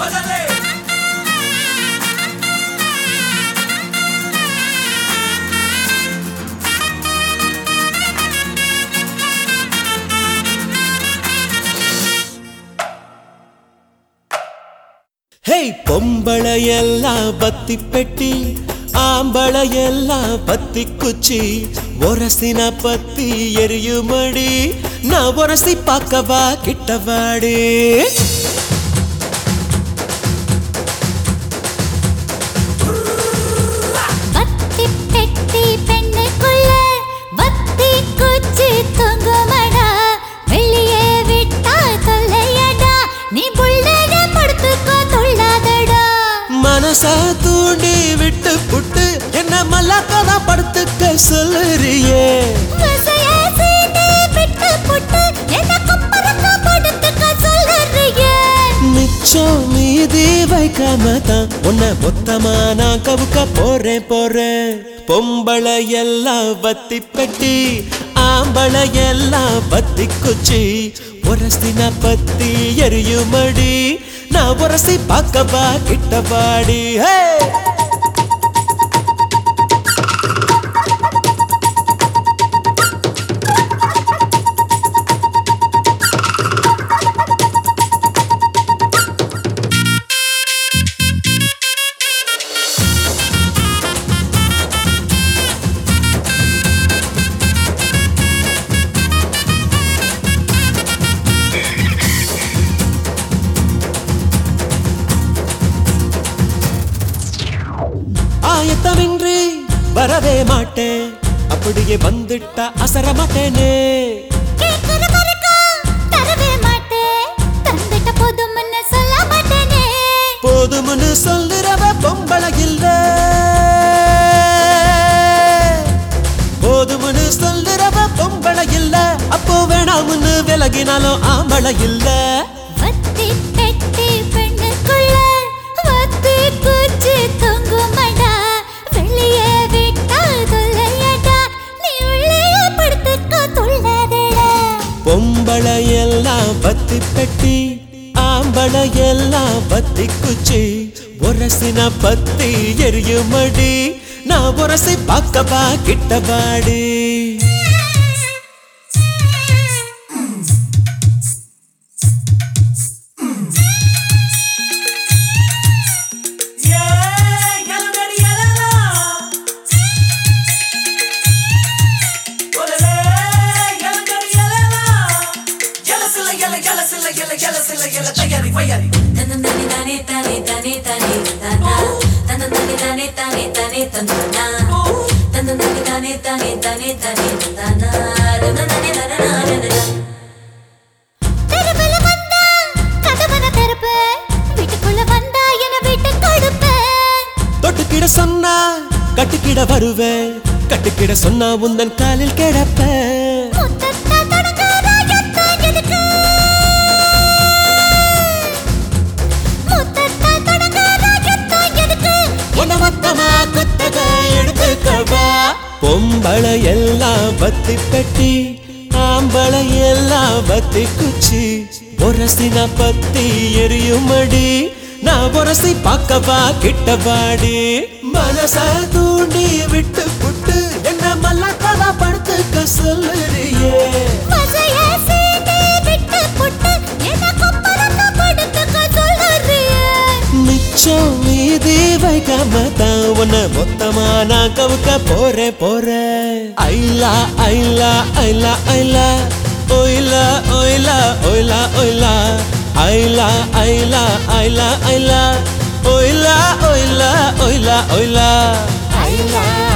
ಹೇ ಪೊಂಬಳೆಯೆಲ್ಲ ಬತ್ತಿ ಪೆಟ್ಟಿ ಆಂಬಳೆಯೆಲ್ಲ ಬತ್ತಿ ಕುಚ್ಚಿ ಒರಸಿನ ಪತ್ತಿ ಎರಿಯು ಮಡಿ ನಾ ಒರಸಿ ಪಾಕವಾ ಕಿಟ್ಟವಾಡಿ வத்தி பெட்டி பெண்ணுக்குள்ள வத்தி குச்சி தொங்குமடா வெளியே விட்டா தொல்லையடா நீ புள்ளட படுத்துக்கோ தொல்லாதடா மனச தூண்டி விட்டு புட்டு என்ன மல்லாக்கதா படுத்துக்க சொல்லுறியே வசைய சீண்டி விட்டு புட்டு என்ன குப்பரக்க படுத்துக்க சொல்லுறியே மிச்சம் மீதி வைக்காம தான் உன்னை மொத்தமா நான் கவுக்க போறேன் போறேன் பொம்பளை எல்லாம் பத்தி பெட்டி ஆம்பளை எல்லாம் பத்தி குச்சி உரசின பத்தி எரியுமடி நான் உரசி பார்க்கவா கிட்டவாடி ஹே ஆயத்தமின்றி வரவே மாட்டேன் அப்படியே வந்துட்டா அசர மாட்டேனே கேக்குற வரைக்கும் தரவே மாட்டேன் தந்துட்ட போதும்னு சொல்ல மாட்டேனே போதும்னு சொல்லுறவ பொம்பளை இல்ல போதும்னு சொல்லுறவ பொம்பளை இல்ல அப்போ வேணாம்னு விலகினாலும் ஆம்பளை இல்ல வத்தி பெட்டி பெண்ணுக்குள்ள வத்தி குச்சி தொங்குமடா வெளியே விட்டா தொல்லையடா நீ உள்ளே படுத்துக்கோ தொல்லாதடா பொம்பளை எல்லாம் பத்தி பெட்டி ஆம்பளை எல்லாம் பத்தி குச்சி உரசின பத்தி எரியுமடி நான் உரசி பார்க்கவா கிட்டவாடி தன்னந்தனி தானே தானே தானே தானே தானா தன்னந்தனி தானே தானே தானே தந்தானா தன்னந்தனி தானே தானே தானே தானே தந்தானா தன்னந்தனி தனனா தெருவுல வந்தா கதவன திறப்பு வீட்டுக்குள்ள வந்தா என வீட்டு கொடுப்பு தொட்டுக்கிட சொன்னா கட்டுக்கிட வருவேன் கட்டுக்கிட சொன்னா உந்தன் காலில் கிடப்பேன் முத்தத்தா தொடங்காத யுத்தம் எதுக்கு முத்தத்தா தொடங்காத யுத்தம் எதுக்கு உன்னை மொத்தமா குத்தக எடுத்துக்கவா பொம்பளை எல்லாம் பத்தி பெட்டி ஆம்பளை எல்லாம் பத்தி குச்சி உரசின பத்தி எரியுமடி நான் உரசி பார்க்கவா கிட்டவாடி மனச தூண்டி விட்டு புட்டு என்ன மல்லக்கதா படுத்துக்க சொல்லுறியே வசைய சீண்டி விட்டு புட்டு என்ன குப்பரக்க படுத்துக்க சொல்லுறியே மிச்சம் மீதி வைக்காம தான் உன்னை மொத்தமா நான் கவுக்க போறேன் போறேன் ஐலா ஐலா ஐலா ஐலா ஒயிலா ஒயிலா ஒயிலா ஒயிலா ஐலா ஐலா ஐலா ஐலா ஒயிலா ஒயிலா ஒயிலா ஒயிலா ஐலா